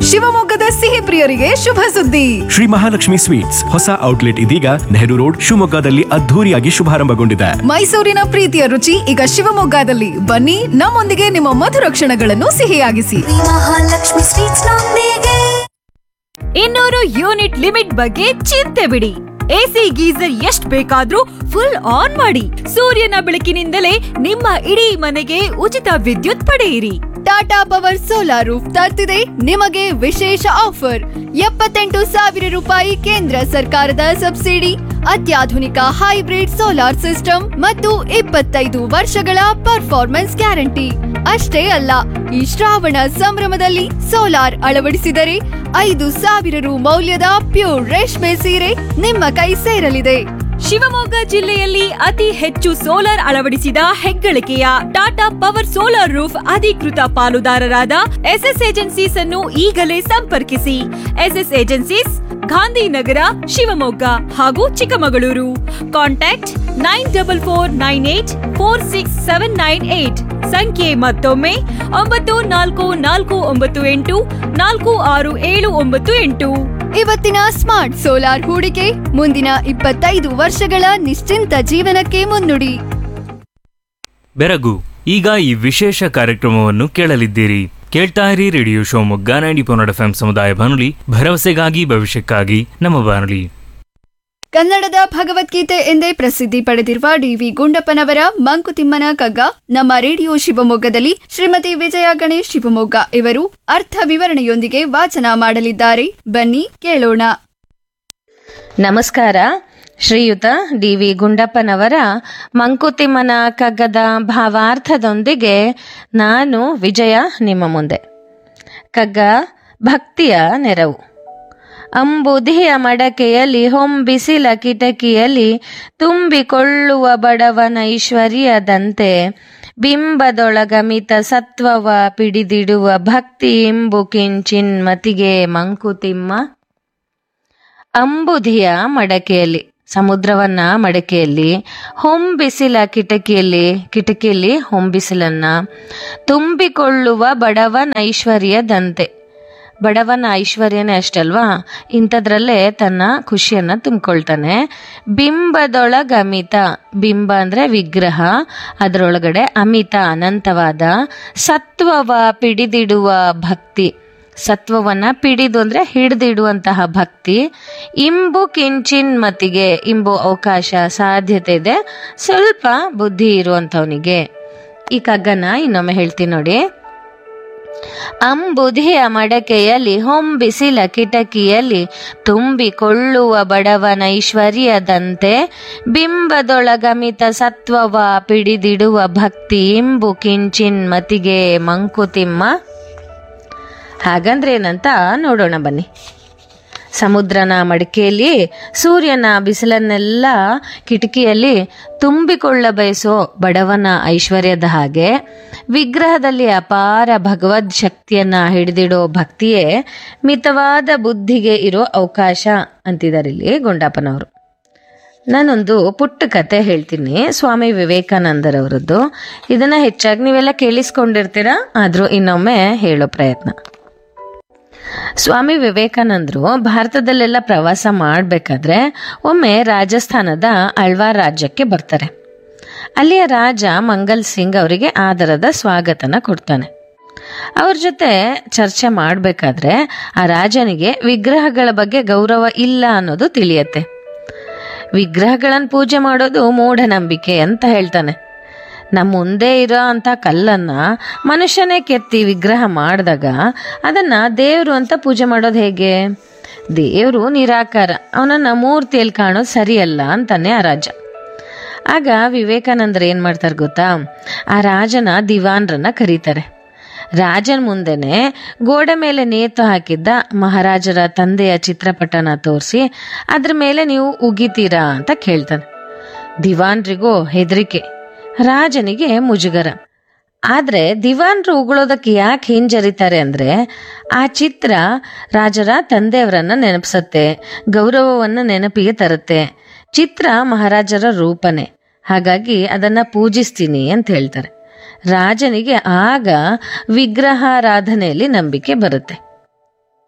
ಶಿವಮೊಗ್ಗದ ಸಿಹಿ ಪ್ರಿಯರಿಗೆ ಶುಭ ಸುದ್ದಿ ಶ್ರೀ ಮಹಾಲಕ್ಷ್ಮಿ ಸ್ವೀಟ್ಸ್ ಹೊಸ ಔಟ್ಲೆಟ್ ಇದೀಗ ನೆಹರು ರೋಡ್ ಶಿವಮೊಗ್ಗದಲ್ಲಿ ಅದ್ಧೂರಿಯಾಗಿ ಶುಭಾರಂಭಗೊಂಡಿದೆ ಮೈಸೂರಿನ ಪ್ರೀತಿಯ ರುಚಿ ಈಗ ಶಿವಮೊಗ್ಗದಲ್ಲಿ ಬನ್ನಿ ನಮ್ಮೊಂದಿಗೆ ನಿಮ್ಮ ಮಧುರ ಕ್ಷಣಗಳನ್ನು ಸಿಹಿಯಾಗಿಸಿ ಮಹಾಲಕ್ಷ್ಮಿ ಸ್ವೀಟ್ಸ್ ನೊಂದಿಗೆ ಇನ್ನೂರು ಯೂನಿಟ್ ಲಿಮಿಟ್ ಬಗ್ಗೆ ಚಿಂತೆ ಬಿಡಿ ಎಸಿ ಗೀಸರ್ ಎಷ್ಟ್ ಬೇಕಾದ್ರೂ ಫುಲ್ ಆನ್ ಮಾಡಿ ಸೂರ್ಯನ ಬೆಳಕಿನಿಂದಲೇ ನಿಮ್ಮ ಇಡೀ ಮನೆಗೆ ಉಚಿತ ವಿದ್ಯುತ್ ಪಡೆಯಿರಿ ಟಾಟಾ ಪವರ್ ಸೋಲಾರ್ ರೂಫ್ ತರ್ತಿದೆ ನಿಮಗೆ ವಿಶೇಷ ಆಫರ್ ಎಪ್ಪತ್ತೆಂಟು ಸಾವಿರ ರೂಪಾಯಿ ಕೇಂದ್ರ ಸರ್ಕಾರದ ಸಬ್ಸಿಡಿ ಅತ್ಯಾಧುನಿಕ ಹೈಬ್ರಿಡ್ ಸೋಲಾರ್ ಸಿಸ್ಟಮ್ ಮತ್ತು ಇಪ್ಪತ್ತೈದು ವರ್ಷಗಳ ಪರ್ಫಾರ್ಮೆನ್ಸ್ ಗ್ಯಾರಂಟಿ ಅಷ್ಟೇ ಅಲ್ಲ ಈ ಶ್ರಾವಣ ಸಂಭ್ರಮದಲ್ಲಿ ಸೋಲಾರ್ ಅಳವಡಿಸಿದರೆ ಐದು ಸಾವಿರ ರು ಮೌಲ್ಯದ ಪ್ಯೂರ್ ರೇಷ್ಮೆ ಸೀರೆ ನಿಮ್ಮ ಕೈ ಸೇರಲಿದೆ ಶಿವಮೊಗ್ಗ ಜಿಲ್ಲೆಯಲ್ಲಿ ಅತಿ ಹೆಚ್ಚು ಸೋಲಾರ್ ಅಳವಡಿಸಿದ ಹೆಗ್ಗಳಿಕೆಯ ಟಾಟಾ ಪವರ್ ಸೋಲಾರ್ ರೂಫ್ ಅಧಿಕೃತ ಪಾಲುದಾರರಾದ ಎಸ್ಎಸ್ ಏಜೆನ್ಸೀಸ್ ಅನ್ನು ಈಗಲೇ ಸಂಪರ್ಕಿಸಿ ಎಸ್ಎಸ್ ಏಜೆನ್ಸೀಸ್ ಗಾಂಧಿನಗರ ಶಿವಮೊಗ್ಗ ಹಾಗೂ Chikkamagaluru contact nine double four nine eight four six seven nine eight ಸಂಖ್ಯೆ ಮತ್ತೊಮ್ಮೆ ಒಂಬತ್ತು ನಾಲ್ಕು ನಾಲ್ಕು ಒಂಬತ್ತು ಎಂಟು ನಾಲ್ಕು ಆರು ಏಳು ಒಂಬತ್ತು ಎಂಟು ಇವತ್ತಿನ ಸ್ಮಾರ್ಟ್ ಸೋಲಾರ್ ಹೂಡಿಕೆ ಮುಂದಿನ ಇಪ್ಪತ್ತೈದು ವರ್ಷಗಳ ನಿಶ್ಚಿಂತ ಜೀವನಕ್ಕೆ ಮುನ್ನುಡಿ ಬೆರಗು ಈಗ ಈ ವಿಶೇಷ ಕಾರ್ಯಕ್ರಮವನ್ನು ಕೇಳಲಿದ್ದೀರಿ ಕೇಳ್ತಾ ಇರಿ ರೇಡಿಯೋ ಶಿವಮೊಗ್ಗ ನೈಂಟಿ ಪೊನ್ನಡ ಎಫ್ ಸಮುದಾಯ ಬಾನುಲಿ ಭರವಸೆಗಾಗಿ ಭವಿಷ್ಯಕ್ಕಾಗಿ ನಮ್ಮ ಬಾನುಲಿ ಕನ್ನಡದ ಭಗವದ್ಗೀತೆ ಎಂದೇ ಪ್ರಸಿದ್ಧಿ ಪಡೆದಿರುವ ಡಿವಿ ಗುಂಡಪ್ಪನವರ ಮಂಕುತಿಮ್ಮನ ಕಗ್ಗ ನಮ್ಮ ರೇಡಿಯೋ ಶಿವಮೊಗ್ಗದಲ್ಲಿ ಶ್ರೀಮತಿ ವಿಜಯ ಗಣೇಶ್ ಶಿವಮೊಗ್ಗ ಇವರು ಅರ್ಥ ವಿವರಣೆಯೊಂದಿಗೆ ವಾಚನ ಮಾಡಲಿದ್ದಾರೆ ಬನ್ನಿ ಕೇಳೋಣ ನಮಸ್ಕಾರ ಶ್ರೀಯುತ ಡಿ ವಿ ಗುಂಡಪ್ಪನವರ ಮಂಕುತಿಮ್ಮನ ಕಗ್ಗದ ಭಾವಾರ್ಥದೊಂದಿಗೆ ನಾನು ವಿಜಯ ನಿಮ್ಮ ಮುಂದೆ ಕಗ್ಗ ಭಕ್ತಿಯ ನೆರವು ಅಂಬುಧಿಯ ಮಡಕೆಯಲ್ಲಿ ಹೊಂಬಿಸಿಲ ಕಿಟಕಿಯಲ್ಲಿ ತುಂಬಿಕೊಳ್ಳುವ ಬಡವನ ಐಶ್ವರ್ಯದಂತೆ ಬಿಂಬದೊಳಗಮಿತ ಸತ್ವವ ಪಿಡಿದಿಡುವ ಭಕ್ತಿ ಇಂಬು ಕಿಂಚಿನ್ಮತಿಗೆ ಮಂಕುತಿಮ್ಮ ಅಂಬುಧಿಯ ಮಡಕೆಯಲ್ಲಿ ಸಮುದ್ರವನ್ನ ಮಡಕೆಯಲ್ಲಿ ಹೊಂಬಿಸಿಲ ಕಿಟಕಿಯಲ್ಲಿ ಕಿಟಕಿಯಲ್ಲಿ ಹೊಂಬಿಸಿಲನ್ನ ತುಂಬಿಕೊಳ್ಳುವ ಬಡವನ ಐಶ್ವರ್ಯದಂತೆ ಬಡವನ ಐಶ್ವರ್ಯನೇ ಅಷ್ಟಲ್ವಾ ಇಂಥದ್ರಲ್ಲೇ ತನ್ನ ಖುಷಿಯನ್ನ ತುಂಬಿಕೊಳ್ತಾನೆ ಬಿಂಬದೊಳಗ ಅಮಿತ ಬಿಂಬ ಅಂದ್ರೆ ವಿಗ್ರಹ ಅದರೊಳಗಡೆ ಅಮಿತ ಅನಂತವಾದ ಸತ್ವವ ಪಿಡಿದಿಡುವ ಭಕ್ತಿ ಸತ್ವವನ್ನ ಪಿಡಿದು ಅಂದ್ರೆ ಹಿಡಿದಿಡುವಂತಹ ಭಕ್ತಿ ಇಂಬು ಕಿಂಚಿನ್ ಮತಿಗೆ ಇಂಬು ಅವಕಾಶ ಸಾಧ್ಯತೆ ಇದೆ ಸ್ವಲ್ಪ ಬುದ್ಧಿ ಇರುವಂಥವನಿಗೆ ಈ ಕಗ್ಗನ ಇನ್ನೊಮ್ಮೆ ಹೇಳ್ತೀನಿ ನೋಡಿ ಅಂಬುಧಿಯ ಮಡಕೆಯಲ್ಲಿ ಹೊಂಬಿಸಿಲ ಕಿಟಕಿಯಲ್ಲಿ ತುಂಬಿಕೊಳ್ಳುವ ಬಡವನ ಐಶ್ವರ್ಯದಂತೆ ಬಿಂಬದೊಳಗಮಿತ ಸತ್ವವ ಪಿಡಿದಿಡುವ ಭಕ್ತಿ ಇಂಬು ಕಿಂಚಿನ್ ಮತಿಗೆ ಮಂಕುತಿಮ್ಮ ಹಾಗಂದ್ರೆ ಏನಂತ ನೋಡೋಣ ಬನ್ನಿ ಸಮುದ್ರನ ಮಡಿಕೆಯಲ್ಲಿ ಸೂರ್ಯನ ಬಿಸಿಲನ್ನೆಲ್ಲ ಕಿಟಕಿಯಲ್ಲಿ ತುಂಬಿಕೊಳ್ಳ ಬಯಸೋ ಬಡವನ ಐಶ್ವರ್ಯದ ಹಾಗೆ ವಿಗ್ರಹದಲ್ಲಿ ಅಪಾರ ಭಗವದ್ ಶಕ್ತಿಯನ್ನ ಹಿಡಿದಿಡೋ ಭಕ್ತಿಯೇ ಮಿತವಾದ ಬುದ್ಧಿಗೆ ಇರೋ ಅವಕಾಶ ಅಂತಿದ್ದಾರೆ ಇಲ್ಲಿ ಗುಂಡಪ್ಪನವರು ನಾನೊಂದು ಪುಟ್ಟ ಕತೆ ಹೇಳ್ತೀನಿ ಸ್ವಾಮಿ ವಿವೇಕಾನಂದರವರದ್ದು ಇದನ್ನ ಹೆಚ್ಚಾಗಿ ನೀವೆಲ್ಲ ಕೇಳಿಸ್ಕೊಂಡಿರ್ತೀರಾ ಆದ್ರೂ ಇನ್ನೊಮ್ಮೆ ಹೇಳೋ ಪ್ರಯತ್ನ ಸ್ವಾಮಿ ವಿವೇಕಾನಂದರು ಭಾರತದಲ್ಲೆಲ್ಲ ಪ್ರವಾಸ ಮಾಡಬೇಕಾದ್ರೆ ಒಮ್ಮೆ ರಾಜಸ್ಥಾನದ ಅಳ್ವಾರ್ ರಾಜ್ಯಕ್ಕೆ ಬರ್ತಾರೆ ಅಲ್ಲಿಯ ರಾಜ ಮಂಗಲ್ ಸಿಂಗ್ ಅವರಿಗೆ ಆದರದ ಸ್ವಾಗತನ ಕೊಡ್ತಾನೆ ಅವ್ರ ಜೊತೆ ಚರ್ಚೆ ಮಾಡಬೇಕಾದ್ರೆ ಆ ರಾಜನಿಗೆ ವಿಗ್ರಹಗಳ ಬಗ್ಗೆ ಗೌರವ ಇಲ್ಲ ಅನ್ನೋದು ತಿಳಿಯತ್ತೆ ವಿಗ್ರಹಗಳನ್ನು ಪೂಜೆ ಮಾಡೋದು ಮೂಢನಂಬಿಕೆ ಅಂತ ಹೇಳ್ತಾನೆ ನಮ್ಮ ಮುಂದೆ ಇರೋ ಅಂಥ ಕಲ್ಲನ್ನ ಮನುಷ್ಯನೇ ಕೆತ್ತಿ ವಿಗ್ರಹ ಮಾಡಿದಾಗ ಅದನ್ನ ದೇವರು ಅಂತ ಪೂಜೆ ಮಾಡೋದು ಹೇಗೆ ದೇವರು ನಿರಾಕಾರ ಅವನನ್ನ ಮೂರ್ತಿಯಲ್ಲಿ ಕಾಣೋದು ಸರಿಯಲ್ಲ ಅಂತಾನೆ ಆ ರಾಜ ಆಗ ವಿವೇಕಾನಂದರು ಏನ್ ಮಾಡ್ತಾರೆ ಗೊತ್ತಾ ಆ ರಾಜನ ದಿವಾನ್ರನ್ನ ಕರೀತಾರೆ ರಾಜನ ಮುಂದೆನೆ ಗೋಡೆ ಮೇಲೆ ನೇತು ಹಾಕಿದ್ದ ಮಹಾರಾಜರ ತಂದೆಯ ಚಿತ್ರಪಟನ ತೋರಿಸಿ ಅದ್ರ ಮೇಲೆ ನೀವು ಉಗಿತೀರಾ ಅಂತ ಕೇಳ್ತಾನೆ ದಿವಾನ್ರಿಗೂ ಹೆದರಿಕೆ ರಾಜನಿಗೆ ಮುಜುಗರ ಆದ್ರೆ ದಿವಾನ್ರು ಉಗುಳೋದಕ್ಕೆ ಯಾಕೆ ಹಿಂಜರಿತಾರೆ ಅಂದ್ರೆ ಆ ಚಿತ್ರ ರಾಜರ ತಂದೆಯವರನ್ನ ನೆನಪಿಸತ್ತೆ ಗೌರವವನ್ನ ನೆನಪಿಗೆ ತರುತ್ತೆ ಚಿತ್ರ ಮಹಾರಾಜರ ರೂಪನೆ ಹಾಗಾಗಿ ಅದನ್ನ ಪೂಜಿಸ್ತೀನಿ ಅಂತ ಹೇಳ್ತಾರೆ ರಾಜನಿಗೆ ಆಗ ವಿಗ್ರಹಾರಾಧನೆಯಲ್ಲಿ ನಂಬಿಕೆ ಬರುತ್ತೆ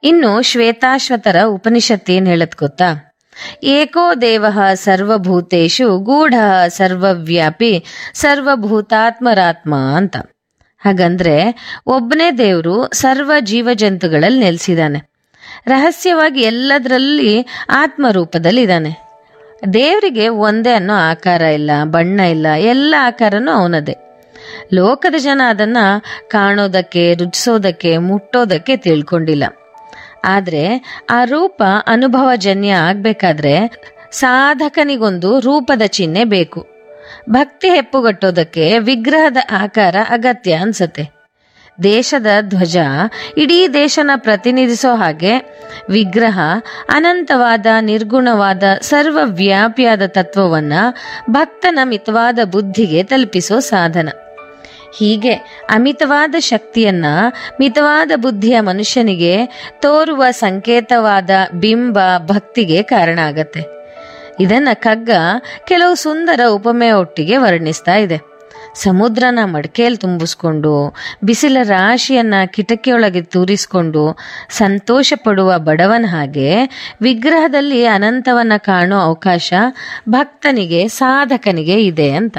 ಇನ್ನು ಶ್ವೇತಾಶ್ವತರ ಉಪನಿಷತ್ ಏನ್ ಹೇಳತ್ ಗೊತ್ತಾ ಏಕೋ ದೇವ ಸರ್ವಭೂತೇಶು ಗೂಢ ಸರ್ವವ್ಯಾಪಿ ಸರ್ವಭೂತಾತ್ಮರಾತ್ಮ ಅಂತ ಹಾಗಂದ್ರೆ ಒಬ್ಬನೇ ದೇವರು ಸರ್ವ ಜೀವಜಂತುಗಳಲ್ಲಿ ನೆಲೆಸಿದಾನೆ ರಹಸ್ಯವಾಗಿ ಎಲ್ಲದರಲ್ಲಿ ಆತ್ಮರೂಪದಲ್ಲಿದ್ದಾನೆ ದೇವರಿಗೆ ಒಂದೇ ಅನ್ನೋ ಆಕಾರ ಇಲ್ಲ ಬಣ್ಣ ಇಲ್ಲ ಎಲ್ಲ ಆಕಾರನೂ ಅವನದೇ ಲೋಕದ ಜನ ಅದನ್ನ ಕಾಣೋದಕ್ಕೆ ರುಚಿಸೋದಕ್ಕೆ ಮುಟ್ಟೋದಕ್ಕೆ ತಿಳ್ಕೊಂಡಿಲ್ಲ ಆದ್ರೆ ಆ ರೂಪ ಅನುಭವಜನ್ಯ ಆಗ್ಬೇಕಾದ್ರೆ ಸಾಧಕನಿಗೊಂದು ರೂಪದ ಚಿಹ್ನೆ ಬೇಕು ಭಕ್ತಿ ಹೆಪ್ಪುಗಟ್ಟೋದಕ್ಕೆ ವಿಗ್ರಹದ ಆಕಾರ ಅಗತ್ಯ ಅನ್ಸತ್ತೆ ದೇಶದ ಧ್ವಜ ಇಡೀ ದೇಶನ ಪ್ರತಿನಿಧಿಸೋ ಹಾಗೆ ವಿಗ್ರಹ ಅನಂತವಾದ ನಿರ್ಗುಣವಾದ ಸರ್ವವ್ಯಾಪಿಯಾದ ತತ್ವವನ್ನ ಭಕ್ತನ ಮಿತವಾದ ಬುದ್ಧಿಗೆ ತಲುಪಿಸೋ ಸಾಧನ ಹೀಗೆ ಅಮಿತವಾದ ಶಕ್ತಿಯನ್ನ ಮಿತವಾದ ಬುದ್ಧಿಯ ಮನುಷ್ಯನಿಗೆ ತೋರುವ ಸಂಕೇತವಾದ ಬಿಂಬ ಭಕ್ತಿಗೆ ಕಾರಣ ಆಗತ್ತೆ ಇದನ್ನ ಕಗ್ಗ ಕೆಲವು ಸುಂದರ ಉಪಮೆ ಒಟ್ಟಿಗೆ ವರ್ಣಿಸ್ತಾ ಇದೆ ಸಮುದ್ರನ ಮಡಕೆಯಲ್ಲಿ ತುಂಬಿಸ್ಕೊಂಡು ಬಿಸಿಲ ರಾಶಿಯನ್ನ ಕಿಟಕಿಯೊಳಗೆ ತೂರಿಸ್ಕೊಂಡು ಸಂತೋಷ ಪಡುವ ಬಡವನ ಹಾಗೆ ವಿಗ್ರಹದಲ್ಲಿ ಅನಂತವನ್ನ ಕಾಣೋ ಅವಕಾಶ ಭಕ್ತನಿಗೆ ಸಾಧಕನಿಗೆ ಇದೆ ಅಂತ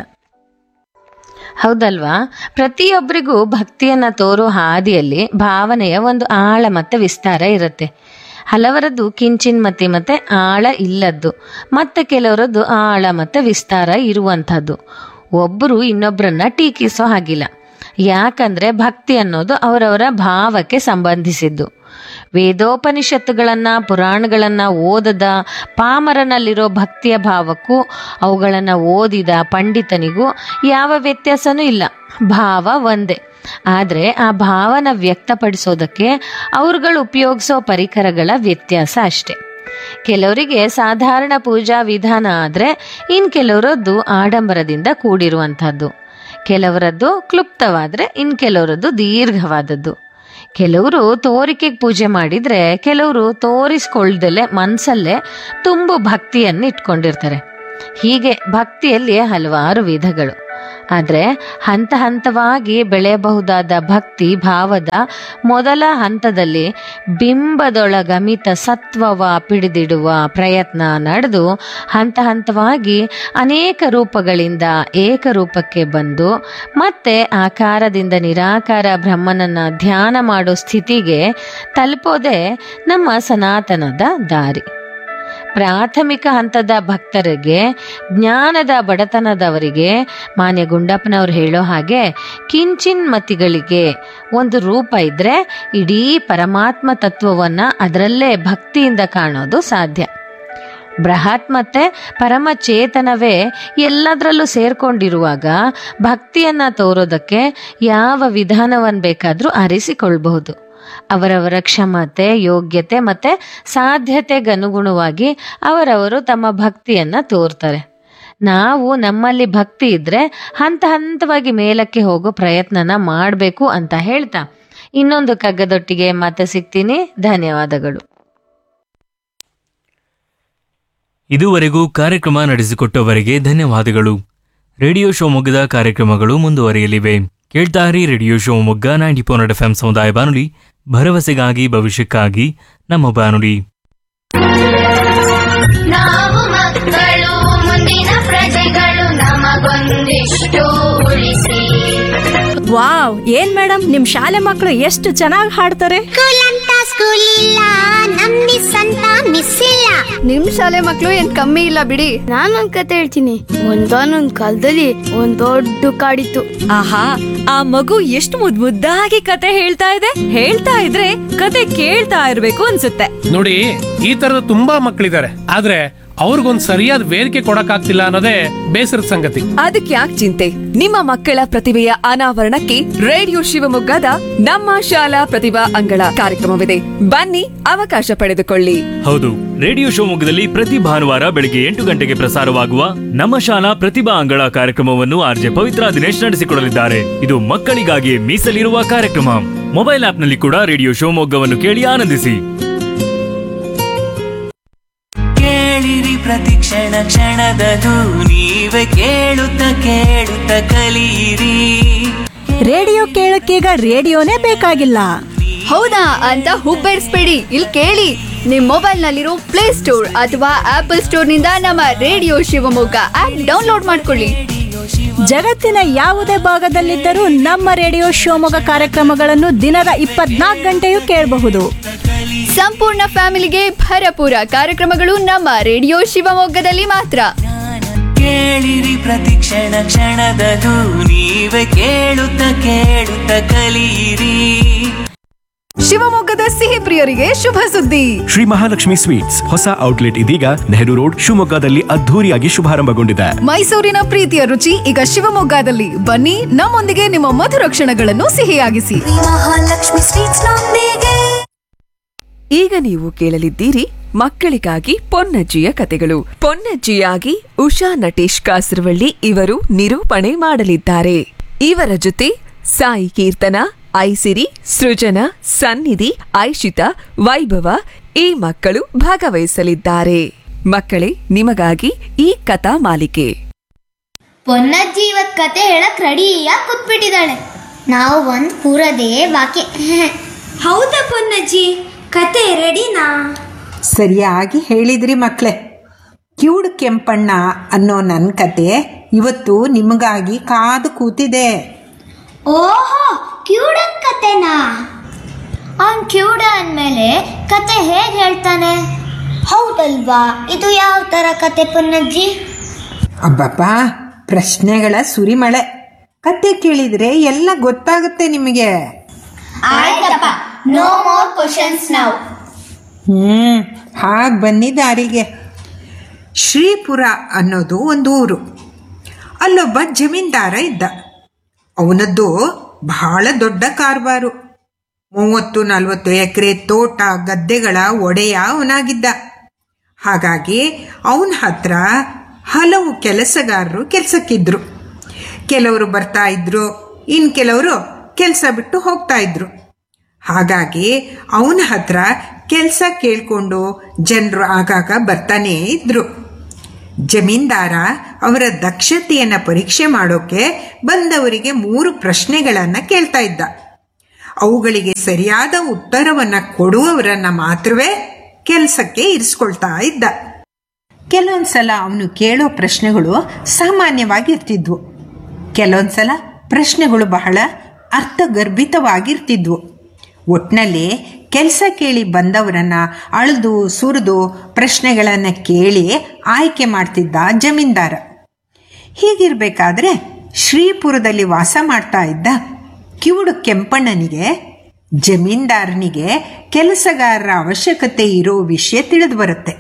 ಹೌದಲ್ವಾ ಪ್ರತಿಯೊಬ್ಬರಿಗೂ ಭಕ್ತಿಯನ್ನ ತೋರೋ ಹಾದಿಯಲ್ಲಿ ಭಾವನೆಯ ಒಂದು ಆಳ ಮತ್ತೆ ವಿಸ್ತಾರ ಇರುತ್ತೆ ಹಲವರದ್ದು ಕಿಂಚಿನ್ಮತಿ ಮತ್ತೆ ಆಳ ಇಲ್ಲದ್ದು ಮತ್ತೆ ಕೆಲವರದ್ದು ಆಳ ಮತ್ತೆ ವಿಸ್ತಾರ ಇರುವಂಥದ್ದು ಒಬ್ಬರು ಇನ್ನೊಬ್ಬರನ್ನ ಟೀಕಿಸೋ ಹಾಗಿಲ್ಲ ಯಾಕಂದ್ರೆ ಭಕ್ತಿ ಅನ್ನೋದು ಅವರವರ ಭಾವಕ್ಕೆ ಸಂಬಂಧಿಸಿದ್ದು ವೇದೋಪನಿಷತ್ತುಗಳನ್ನ ಪುರಾಣಗಳನ್ನ ಓದದ ಪಾಮರನಲ್ಲಿರೋ ಭಕ್ತಿಯ ಭಾವಕ್ಕೂ ಅವುಗಳನ್ನ ಓದಿದ ಪಂಡಿತನಿಗೂ ಯಾವ ವ್ಯತ್ಯಾಸನೂ ಇಲ್ಲ ಭಾವ ಒಂದೇ ಆದ್ರೆ ಆ ಭಾವನ ವ್ಯಕ್ತಪಡಿಸೋದಕ್ಕೆ ಅವ್ರುಗಳು ಉಪಯೋಗಿಸೋ ಪರಿಕರಗಳ ವ್ಯತ್ಯಾಸ ಅಷ್ಟೆ ಕೆಲವರಿಗೆ ಸಾಧಾರಣ ಪೂಜಾ ವಿಧಾನ ಆದ್ರೆ ಇನ್ ಕೆಲವರದ್ದು ಆಡಂಬರದಿಂದ ಕೂಡಿರುವಂತಹದ್ದು ಕೆಲವರದ್ದು ಕ್ಲುಪ್ತವಾದ್ರೆ ಇನ್ ಕೆಲವರದ್ದು ದೀರ್ಘವಾದದ್ದು ಕೆಲವರು ತೋರಿಕೆಗೆ ಪೂಜೆ ಮಾಡಿದ್ರೆ ಕೆಲವರು ತೋರಿಸ್ಕೊಳ್ದಲೆ ಮನ್ಸಲ್ಲೇ ತುಂಬು ಭಕ್ತಿಯನ್ನು ಇಟ್ಕೊಂಡಿರ್ತಾರೆ ಹೀಗೆ ಭಕ್ತಿಯಲ್ಲಿ ಹಲವಾರು ವಿಧಗಳು ಆದ್ರೆ ಹಂತ ಹಂತವಾಗಿ ಬೆಳೆಯಬಹುದಾದ ಭಕ್ತಿ ಭಾವದ ಮೊದಲ ಹಂತದಲ್ಲಿ ಬಿಂಬದೊಳಗಮಿತ ಸತ್ವವ ಪಿಡಿದಿಡುವ ಪ್ರಯತ್ನ ನಡೆದು ಹಂತ ಹಂತವಾಗಿ ಅನೇಕ ರೂಪಗಳಿಂದ ಏಕರೂಪಕ್ಕೆ ಬಂದು ಮತ್ತೆ ಆಕಾರದಿಂದ ನಿರಾಕಾರ ಬ್ರಹ್ಮನನ್ನ ಧ್ಯಾನ ಮಾಡೋ ಸ್ಥಿತಿಗೆ ತಲುಪೋದೇ ನಮ್ಮ ಸನಾತನದ ದಾರಿ ಪ್ರಾಥಮಿಕ ಹಂತದ ಭಕ್ತರಿಗೆ ಜ್ಞಾನದ ಬಡತನದವರಿಗೆ ಮಾನ್ಯ ಗುಂಡಪ್ಪನವ್ರು ಹೇಳೋ ಹಾಗೆ ಕಿಂಚಿನ್ಮತಿಗಳಿಗೆ ಒಂದು ರೂಪ ಇದ್ರೆ ಇಡೀ ಪರಮಾತ್ಮ ತತ್ವವನ್ನ ಅದರಲ್ಲೇ ಭಕ್ತಿಯಿಂದ ಕಾಣೋದು ಸಾಧ್ಯ ಬೃಹತ್ ಮತ್ತೆ ಪರಮ ಚೇತನವೇ ಎಲ್ಲದರಲ್ಲೂ ಸೇರ್ಕೊಂಡಿರುವಾಗ ಭಕ್ತಿಯನ್ನ ತೋರೋದಕ್ಕೆ ಯಾವ ವಿಧಾನವನ್ನು ಬೇಕಾದ್ರೂ ಆರಿಸಿಕೊಳ್ಬಹುದು ಅವರವರ ಕ್ಷಮತೆ ಯೋಗ್ಯತೆ ಮತ್ತೆ ಸಾಧ್ಯತೆಗನುಗುಣವಾಗಿ ಅವರವರು ತಮ್ಮ ಭಕ್ತಿಯನ್ನ ತೋರ್ತಾರೆ ನಾವು ನಮ್ಮಲ್ಲಿ ಭಕ್ತಿ ಇದ್ರೆ ಹಂತ ಹಂತವಾಗಿ ಮೇಲಕ್ಕೆ ಹೋಗೋ ಪ್ರಯತ್ನನ ಮಾಡಬೇಕು ಅಂತ ಹೇಳ್ತಾ ಇನ್ನೊಂದು ಕಗ್ಗದೊಟ್ಟಿಗೆ ಮತ್ತೆ ಸಿಗ್ತೀನಿ ಧನ್ಯವಾದಗಳು ಇದುವರೆಗೂ ಕಾರ್ಯಕ್ರಮ ನಡೆಸಿಕೊಟ್ಟವರಿಗೆ ಧನ್ಯವಾದಗಳು ರೇಡಿಯೋ ಶಿವಮೊಗ್ಗದ ಕಾರ್ಯಕ್ರಮಗಳು ಮುಂದುವರಿಯಲಿವೆ ಕೇಳ್ತಾರಿ radio Shivamogga ninety four F M ಸಮುದಾಯ ಬಾನುಲಿ ಭರವಸೆಗಾಗಿ ಭವಿಷ್ಯಕ್ಕಾಗಿ ನಮ್ಮ ಬಾನುಲಿ ನಾವು ಮಕ್ಕಳು ಮುಂದಿನ ಪ್ರಜೆಗಳು ನಮಗೊಂದಿಷ್ಟು ಉಳಿಸಿ ವಾವ್ ಏನ್ ಮೇಡಮ್ ನಿಮ್ ಶಾಲೆ ಮಕ್ಕಳು ಎಷ್ಟು ಚೆನ್ನಾಗಿ ಹಾಡ್ತಾರೆ ಸ್ಕೂಲ್ ಅಂತ ಸ್ಕೂಲ್ ಇಲ್ಲ ನಮ್ ಮಿಸ್ ಅಂತ ಮಿಸ್ ಇಲ್ಲ ನಿಮ್ ಶಾಲೆ ಮಕ್ಳು ಏನ್ ಕಮ್ಮಿ ಇಲ್ಲ ಬಿಡಿ ನಾನೊಂದ್ ಕತೆ ಹೇಳ್ತೀನಿ ಒಂದಾನೊಂದ್ ಕಾಲದಲ್ಲಿ ಒಂದ್ ದೊಡ್ಡ ಕಾಡಿತ್ತು ಆಹಾ ಆ ಮಗು ಎಷ್ಟು ಮುದ್ ಮುದ್ದಾಗಿ ಕತೆ ಹೇಳ್ತಾ ಇದೆ ಹೇಳ್ತಾ ಇದ್ರೆ ಕತೆ ಕೇಳ್ತಾ ಇರ್ಬೇಕು ಅನ್ಸುತ್ತೆ ನೋಡಿ ಈ ತರದ ತುಂಬಾ ಮಕ್ಕಳಿದ್ದಾರೆ ಆದ್ರೆ ಅವ್ರಿಗೊಂದ್ ಸರಿಯಾದ ವೇದಿಕೆ ಕೊಡಕ್ಕಾಗ್ತಿಲ್ಲ ಅನ್ನೋದೇ ಬೇಸರದ ಸಂಗತಿ ಅದಕ್ಕೆ ಯಾಕೆ ಚಿಂತೆ ನಿಮ್ಮ ಮಕ್ಕಳ ಪ್ರತಿಭೆಯ ಅನಾವರಣಕ್ಕೆ ರೇಡಿಯೋ ಶಿವಮೊಗ್ಗದ ನಮ್ಮ ಶಾಲಾ ಪ್ರತಿಭಾ ಅಂಗಳ ಕಾರ್ಯಕ್ರಮವಿದೆ ಬನ್ನಿ ಅವಕಾಶ ಪಡೆದುಕೊಳ್ಳಿ ಹೌದು ರೇಡಿಯೋ ಶಿವಮೊಗ್ಗದಲ್ಲಿ ಪ್ರತಿ ಭಾನುವಾರ ಬೆಳಿಗ್ಗೆ ಎಂಟು ಗಂಟೆಗೆ ಪ್ರಸಾರವಾಗುವ ನಮ್ಮ ಶಾಲಾ ಪ್ರತಿಭಾ ಅಂಗಳ ಕಾರ್ಯಕ್ರಮವನ್ನು ಆರ್ಜೆ ಪವಿತ್ರ ದಿನೇಶ್ ನಡೆಸಿಕೊಡಲಿದ್ದಾರೆ ಇದು ಮಕ್ಕಳಿಗಾಗಿ ಮೀಸಲಿರುವ ಕಾರ್ಯಕ್ರಮ ಮೊಬೈಲ್ ಆಪ್ನಲ್ಲಿ ಕೂಡ ರೇಡಿಯೋ ಶಿವಮೊಗ್ಗವನ್ನು ಕೇಳಿ ಆನಂದಿಸಿ ಕೇಳಿರಿ ಪ್ರತಿ ಕ್ಷಣ ಕ್ಷಣದದು ನೀವೇ ಕೇಳುತ್ತ ಕೇಳುತ್ತ ಕಲಿಯಿರಿ ರೇಡಿಯೋ ಕೇಳಕ್ಕೀಗ ರೇಡಿಯೋನೇ ಬೇಕಾಗಿಲ್ಲ ಹೌದಾ ಅಂತ ಹುಬ್ಬೇರಿಸ್ಬೇಡಿ ಇಲ್ಲಿ ಕೇಳಿ ನಿಮ್ ಮೊಬೈಲ್ ನಲ್ಲಿರೋ ಪ್ಲೇ ಸ್ಟೋರ್ ಅಥವಾ ಆಪಲ್ ಸ್ಟೋರ್ ನಿಂದ ನಮ್ಮ ರೇಡಿಯೋ ಶಿವಮೊಗ್ಗ ಆಪ್ ಡೌನ್ಲೋಡ್ ಮಾಡ್ಕೊಳ್ಳಿ ಜಗತ್ತಿನ ಯಾವುದೇ ಭಾಗದಲ್ಲಿದ್ದರೂ ನಮ್ಮ ರೇಡಿಯೋ ಶಿವಮೊಗ್ಗ ಕಾರ್ಯಕ್ರಮಗಳನ್ನು ದಿನದ ಇಪ್ಪತ್ನಾಲ್ಕು ಗಂಟೆಯೂ ಕೇಳಬಹುದು ಸಂಪೂರ್ಣ ಫ್ಯಾಮಿಲಿಗೆ ಭರಪೂರ ಕಾರ್ಯಕ್ರಮಗಳು ನಮ್ಮ ರೇಡಿಯೋ ಶಿವಮೊಗ್ಗದಲ್ಲಿ ಮಾತ್ರ ಕೇಳಿರಿ ಪ್ರತಿಕ್ಷಣ ಕ್ಷಣದದು ನೀವೇ ಕೇಳುತ್ತ ಕೇಳುತ್ತ ಕಲಿಯಿರಿ ಶಿವಮೊಗ್ಗದ ಸಿಹಿ ಪ್ರಿಯರಿಗೆ ಶುಭ ಸುದ್ದಿ ಶ್ರೀ ಮಹಾಲಕ್ಷ್ಮಿ ಸ್ವೀಟ್ಸ್ ಹೊಸ ಔಟ್ಲೆಟ್ ಇದೀಗ ನೆಹರು ರೋಡ್ ಶಿವಮೊಗ್ಗದಲ್ಲಿ ಅದ್ಧೂರಿಯಾಗಿ ಶುಭಾರಂಭಗೊಂಡಿದೆ ಮೈಸೂರಿನ ಪ್ರೀತಿಯ ರುಚಿ ಈಗ ಶಿವಮೊಗ್ಗದಲ್ಲಿ ಬನ್ನಿ ನಮ್ಮೊಂದಿಗೆ ನಿಮ್ಮ ಮಧುರ ಕ್ಷಣಗಳನ್ನು ಸಿಹಿಯಾಗಿಸಿ ಮಹಾಲಕ್ಷ್ಮಿ ಸ್ವೀಟ್ಸ್ ನೊಂದಿಗೆ ಈಗ ನೀವು ಕೇಳಲಿದ್ದೀರಿ ಮಕ್ಕಳಿಗಾಗಿ ಪೊನ್ನಜ್ಜಿಯ ಕತೆಗಳು ಪೊನ್ನಜ್ಜಿಯಾಗಿ ಉಷಾ ನಟೇಶ್ ಕಾಸರವಳ್ಳಿ ಇವರು ನಿರೂಪಣೆ ಮಾಡಲಿದ್ದಾರೆ ಇವರ ಜೊತೆ ಸಾಯಿ ಕೀರ್ತನ ಐಸಿರಿ ಸೃಜನ ಸನ್ನಿಧಿ ಐಶಿತಾ ವೈಭವ ಈ ಮಕ್ಕಳು ಭಾಗವಹಿಸಲಿದ್ದಾರೆ ಮಕ್ಕಳೇ ನಿಮಗಾಗಿ ಈ ಕಥಾ ಮಾಲಿಕೆ ಪೊನ್ನಜ್ಜಿ ಇವತ್ ಕತೆ ಹೇಳಕ್ ರೆಡಿಯಾಗಿ ಕೂತ್ಬಿಟ್ಟಿದ್ದಾಳೆ ನಾವು ಒಂದ್ ಕೂರದೆ ಬಾಕಿ ಹೌದಾ ಪೊನ್ನಜ್ಜಿ ಕತೆ ರೆಡಿನಾ ಸರಿಯಾಗಿ ಹೇಳಿದ್ರಿ ಮಕ್ಕಳೇ ಕಿವುಡು ಕೆಂಪಣ್ಣ ಅನ್ನೋ ನನ್ನ ಕತೆ ಇವತ್ತು ನಿಮಗಾಗಿ ಕಾದು ಕೂತಿದೆ ಓಹೋ ಕಿವುಡನ್ ಕತೆನಾ ಅವ್ನ್ ಕಿವುಡ ಅಂದ್ಮೇಲೆ ಕತೆ ಹೇಗ್ ಹೇಳ್ತಾನೆ ಹೌದಲ್ವಾ ಇದು ಯಾವ ತರ ಕತೆ ಪೊನ್ನಜ್ಜಿ ಅಬ್ಬಪ್ಪ ಪ್ರಶ್ನೆಗಳ ಸುರಿಮಳೆ ಕತೆ ಕೇಳಿದ್ರೆ ಎಲ್ಲ ಗೊತ್ತಾಗುತ್ತೆ ನಿಮಗೆ ಆಯ್ತಪ್ಪ ನೋ ಮೋರ್ ಕ್ವಶನ್ಸ್ ನಾವು ಹ್ಮ್ ಹಾಗೆ ಬನ್ನಿ ದಾರಿಗೆ ಶ್ರೀಪುರ ಅನ್ನೋದು ಒಂದು ಊರು ಅಲ್ಲೊಬ್ಬ ಜಮೀನ್ದಾರ ಇದ್ದ ಅವನದ್ದು ಬಹಳ ದೊಡ್ಡ ಕಾರ್ಬಾರು ಮೂವತ್ತು ನಲವತ್ತು ಎಕರೆ ತೋಟ ಗದ್ದೆಗಳ ಒಡೆಯ ಅವನಾಗಿದ್ದ ಹಾಗಾಗಿ ಅವನ ಹತ್ರ ಹಲವು ಕೆಲಸಗಾರರು ಕೆಲಸಕ್ಕಿದ್ರು ಕೆಲವರು ಬರ್ತಾ ಇದ್ರು ಇನ್ನು ಕೆಲವರು ಕೆಲಸ ಬಿಟ್ಟು ಹೋಗ್ತಾ ಇದ್ರು ಹಾಗಾಗಿ ಅವನ ಹತ್ರ ಕೆಲಸ ಕೇಳಿಕೊಂಡು ಜನರು ಆಗಾಗ ಬರ್ತಾನೇ ಇದ್ರು ಜಮೀನ್ದಾರ ಅವರ ದಕ್ಷತೆಯನ್ನು ಪರೀಕ್ಷೆ ಮಾಡೋಕೆ ಬಂದವರಿಗೆ ಮೂರು ಪ್ರಶ್ನೆಗಳನ್ನು ಕೇಳ್ತಾ ಇದ್ದ ಅವುಗಳಿಗೆ ಸರಿಯಾದ ಉತ್ತರವನ್ನು ಕೊಡುವವರನ್ನ ಮಾತ್ರವೇ ಕೆಲಸಕ್ಕೆ ಇರಿಸ್ಕೊಳ್ತಾ ಇದ್ದ ಕೆಲವೊಂದ್ಸಲ ಅವನು ಕೇಳೋ ಪ್ರಶ್ನೆಗಳು ಸಾಮಾನ್ಯವಾಗಿರ್ತಿದ್ವು ಕೆಲವೊಂದ್ಸಲ ಪ್ರಶ್ನೆಗಳು ಬಹಳ ಅರ್ಥಗರ್ಭಿತವಾಗಿರ್ತಿದ್ವು ಒಟ್ನಲ್ಲಿ ಕೆಲಸ ಕೇಳಿ ಬಂದವರನ್ನ ಅಳೆದು ಸುರಿದು ಪ್ರಶ್ನೆಗಳನ್ನು ಕೇಳಿ ಆಯ್ಕೆ ಮಾಡ್ತಿದ್ದ ಜಮೀನ್ದಾರ ಹೀಗಿರಬೇಕಾದ್ರೆ ಶ್ರೀಪುರದಲ್ಲಿ ವಾಸ ಮಾಡ್ತಾ ಇದ್ದ ಕಿವುಡು ಕೆಂಪಣ್ಣನಿಗೆ ಜಮೀನ್ದಾರನಿಗೆ ಕೆಲಸಗಾರರ ಅವಶ್ಯಕತೆ ಇರೋ ವಿಷಯ ತಿಳಿದು ಬರುತ್ತೆ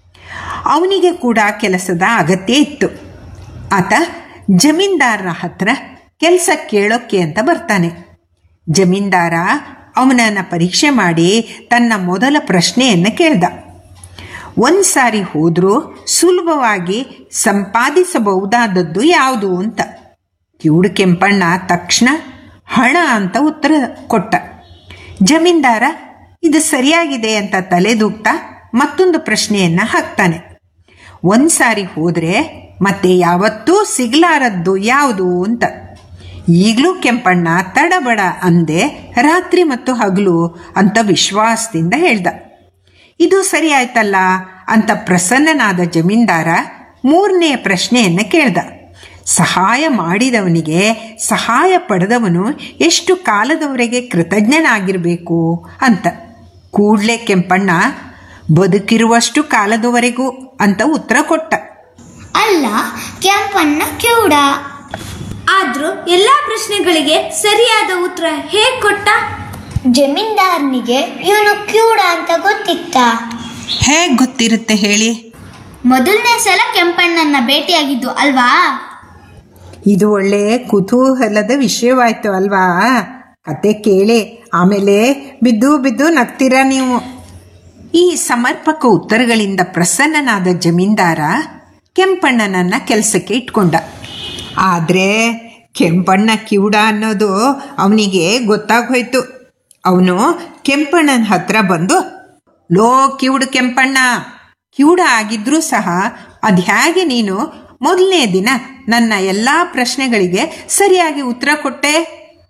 ಅವನಿಗೆ ಕೂಡ ಕೆಲಸದ ಅಗತ್ಯ ಇತ್ತು ಆತ ಜಮೀನ್ದಾರನ ಹತ್ರ ಕೆಲಸ ಕೇಳೋಕ್ಕೆ ಅಂತ ಬರ್ತಾನೆ ಜಮೀನ್ದಾರ ಅವನನ್ನು ಪರೀಕ್ಷೆ ಮಾಡಿ ತನ್ನ ಮೊದಲ ಪ್ರಶ್ನೆಯನ್ನು ಕೇಳ್ದ ಒಂದು ಸಾರಿ ಹೋದರೂ ಸುಲಭವಾಗಿ ಸಂಪಾದಿಸಬಹುದಾದದ್ದು ಯಾವುದು ಅಂತ ಕಿವುಡು ಕೆಂಪಣ್ಣ ತಕ್ಷಣ ಹಣ ಅಂತ ಉತ್ತರ ಕೊಟ್ಟ ಜಮೀನ್ದಾರ ಇದು ಸರಿಯಾಗಿದೆ ಅಂತ ತಲೆದೂಗ್ತಾ ಮತ್ತೊಂದು ಪ್ರಶ್ನೆಯನ್ನು ಹಾಕ್ತಾನೆ ಒಂದು ಸಾರಿ ಹೋದರೆ ಮತ್ತೆ ಯಾವತ್ತೂ ಸಿಗಲಾರದ್ದು ಯಾವುದು ಅಂತ ಈಗಲೂ ಕೆಂಪಣ್ಣ ತಡಬಡ ಅಂದೆ ರಾತ್ರಿ ಮತ್ತು ಹಗಲು ಅಂತ ವಿಶ್ವಾಸದಿಂದ ಹೇಳ್ದ ಇದು ಸರಿ ಆಯ್ತಲ್ಲ ಅಂತ ಪ್ರಸನ್ನನಾದ ಜಮೀನ್ದಾರ ಮೂರನೇ ಪ್ರಶ್ನೆಯನ್ನು ಕೇಳ್ದ ಸಹಾಯ ಮಾಡಿದವನಿಗೆ ಸಹಾಯ ಪಡೆದವನು ಎಷ್ಟು ಕಾಲದವರೆಗೆ ಕೃತಜ್ಞನಾಗಿರಬೇಕು ಅಂತ ಕೂಡಲೇ ಕೆಂಪಣ್ಣ ಬದುಕಿರುವಷ್ಟು ಕಾಲದವರೆಗೂ ಅಂತ ಉತ್ತರ ಕೊಟ್ಟ ಅಲ್ಲ ಕೆಂಪಣ್ಣ ಕಿವುಡ ಆದ್ರೂ ಎಲ್ಲಾ ಪ್ರಶ್ನೆಗಳಿಗೆ ಸರಿಯಾದ ಉತ್ತರ ಹೇಗ್ ಕೊಟ್ಟ ಜಮೀನ್ದಾರನಿಗೆ ಇವನು ಕಿವುಡ ಅಂತ ಗೊತ್ತಿತ್ತಾ ಹೇಗೆ ಗೊತ್ತಿರುತ್ತೆ ಹೇಳಿ ಮೊದಲನೇ ಸಲ ಕೆಂಪಣ್ಣನ ಭೇಟಿಯಾಗಿದ್ದು ಅಲ್ವಾ ಇದು ಒಳ್ಳೆ ಕುತೂಹಲದ ವಿಷಯವಾಯ್ತು ಅಲ್ವಾ ಕತೆ ಕೇಳಿ ಆಮೇಲೆ ಬಿದ್ದು ಬಿದ್ದು ನಗ್ತೀರಾ ನೀವು ಈ ಸಮರ್ಪಕ ಉತ್ತರಗಳಿಂದ ಪ್ರಸನ್ನನಾದ ಜಮೀನ್ದಾರ ಕೆಂಪಣ್ಣನನ್ನ ಕೆಲಸಕ್ಕೆ ಇಟ್ಕೊಂಡ ಆದರೆ ಕೆಂಪಣ್ಣ ಕಿವುಡ ಅನ್ನೋದು ಅವನಿಗೆ ಗೊತ್ತಾಗೋಯ್ತು ಅವನು ಕೆಂಪಣ್ಣನ ಹತ್ರ ಬಂದು ಲೋ ಕಿವುಡು ಕೆಂಪಣ್ಣ ಕಿವುಡ ಆಗಿದ್ರೂ ಸಹ ಅದು ಹೇಗೆ ನೀನು ಮೊದಲನೇ ದಿನ ನನ್ನ ಎಲ್ಲ ಪ್ರಶ್ನೆಗಳಿಗೆ ಸರಿಯಾಗಿ ಉತ್ತರ ಕೊಟ್ಟೆ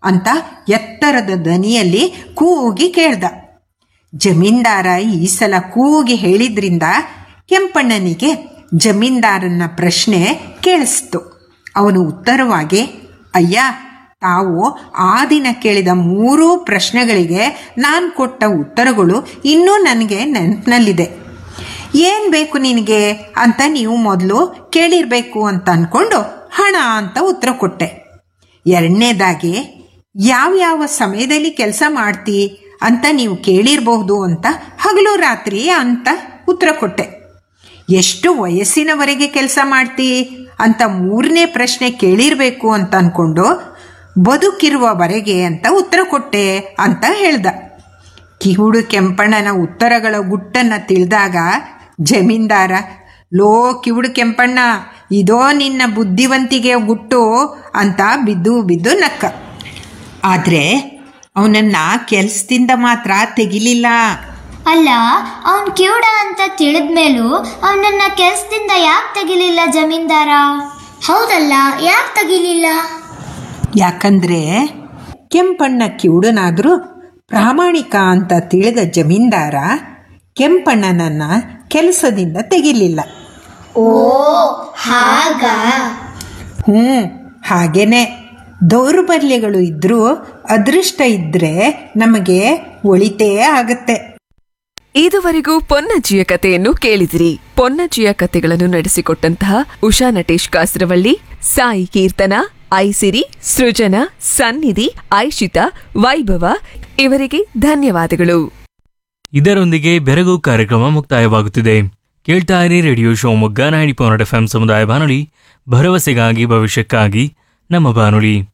ಅಂತ ಎತ್ತರದ ದನಿಯಲ್ಲಿ ಕೂಗಿ ಕೇಳ್ದ ಜಮೀನ್ದಾರ ಈ ಸಲ ಕೂಗಿ ಹೇಳಿದ್ರಿಂದ ಕೆಂಪಣ್ಣನಿಗೆ ಜಮೀನ್ದಾರನ ಪ್ರಶ್ನೆ ಕೇಳಿಸ್ತು ಅವನು ಉತ್ತರವಾಗಿ ಅಯ್ಯ ತಾವು ಆ ದಿನ ಕೇಳಿದ ಮೂರೂ ಪ್ರಶ್ನೆಗಳಿಗೆ ನಾನು ಕೊಟ್ಟ ಉತ್ತರಗಳು ಇನ್ನೂ ನನಗೆ ನೆನಪಿನಲ್ಲಿದೆ ಏನು ಬೇಕು ನಿನಗೆ ಅಂತ ನೀವು ಮೊದಲು ಕೇಳಿರಬೇಕು ಅಂತ ಅಂದ್ಕೊಂಡು ಹಣ ಅಂತ ಉತ್ತರ ಕೊಟ್ಟೆ ಎರಡನೇದಾಗಿ ಯಾವ್ಯಾವ ಸಮಯದಲ್ಲಿ ಕೆಲಸ ಮಾಡ್ತಿ ಅಂತ ನೀವು ಕೇಳಿರಬಹುದು ಅಂತ ಹಗಲು ರಾತ್ರಿ ಅಂತ ಉತ್ತರ ಕೊಟ್ಟೆ ಎಷ್ಟು ವಯಸ್ಸಿನವರೆಗೆ ಕೆಲಸ ಮಾಡ್ತಿ ಅಂತ ಮೂರನೇ ಪ್ರಶ್ನೆ ಕೇಳಿರಬೇಕು ಅಂತ ಅಂದ್ಕೊಂಡು ಬದುಕಿರುವವರೆಗೆ ಅಂತ ಉತ್ತರ ಕೊಟ್ಟೆ ಅಂತ ಹೇಳ್ದ ಕಿಹುಡು ಕೆಂಪಣ್ಣನ ಉತ್ತರಗಳ ಗುಟ್ಟನ್ನು ತಿಳಿದಾಗ ಜಮೀನ್ದಾರ ಲೋ ಕಿವುಡು ಕೆಂಪಣ್ಣ ಇದೋ ನಿನ್ನ ಬುದ್ಧಿವಂತಿಗೆ ಗುಟ್ಟು ಅಂತ ಬಿದ್ದು ಬಿದ್ದು ನಕ್ಕ ಆದರೆ ಅವನನ್ನ ಕೆಲಸದಿಂದ ಮಾತ್ರ ತೆಗಿಲಿಲ್ಲ ಅಲ್ಲ ಅವನ್ ಕಿವುಡ ಅಂತ ತಿಳಿದ್ಮೇಲೂ ಅವನನ್ನ ಕೆಲ್ಸದಿಂದ ಯಾಕೆ ತೆಗಿಲಿಲ್ಲ ಜಮೀನ್ದಾರ ಹೌದಲ್ಲ ಯಾಕೆ ತೆಗಿಲಿಲ್ಲ ಯಾಕಂದ್ರೆ ಕೆಂಪಣ್ಣ ಕಿವುಡನಾದರೂ ಪ್ರಾಮಾಣಿಕ ಅಂತ ತಿಳಿದ ಜಮೀನ್ದಾರ ಕೆಂಪಣ್ಣನನ್ನ ಕೆಲಸದಿಂದ ತೆಗಿಲಿಲ್ಲ ಓ ಹಾಗ ಹ್ಞೂ ಹಾಗೇನೆ ದೌರ್ಬಲ್ಯಗಳು ಇದ್ರೂ ಅದೃಷ್ಟ ಇದ್ದರೆ ನಮಗೆ ಒಳಿತೇ ಆಗುತ್ತೆ ಇದುವರೆಗೂ ಪೊನ್ನಜ್ಜಿಯ ಕಥೆಯನ್ನು ಕೇಳಿದಿರಿ ಪೊನ್ನಜ್ಜಿಯ ಕಥೆಗಳನ್ನು ನಡೆಸಿಕೊಟ್ಟಂತಹ ಉಷಾ ನಟೇಶ್ ಕಾಸರವಳ್ಳಿ ಸಾಯಿ ಕೀರ್ತನ ಐಸಿರಿ ಸೃಜನ ಸನ್ನಿಧಿ ಐಶಿತಾ ವೈಭವ ಇವರಿಗೆ ಧನ್ಯವಾದಗಳು ಇದರೊಂದಿಗೆ ಬೆರಗು ಕಾರ್ಯಕ್ರಮ ಮುಕ್ತಾಯವಾಗುತ್ತಿದೆ ಕೇಳ್ತಾ ಇರಿ radio Shivamogga ninety point F M ಸಮುದಾಯ ಬಾನುಲಿ ಭರವಸೆಗಾಗಿ ಭವಿಷ್ಯಕ್ಕಾಗಿ ನಮ್ಮ ಬಾನುಲಿ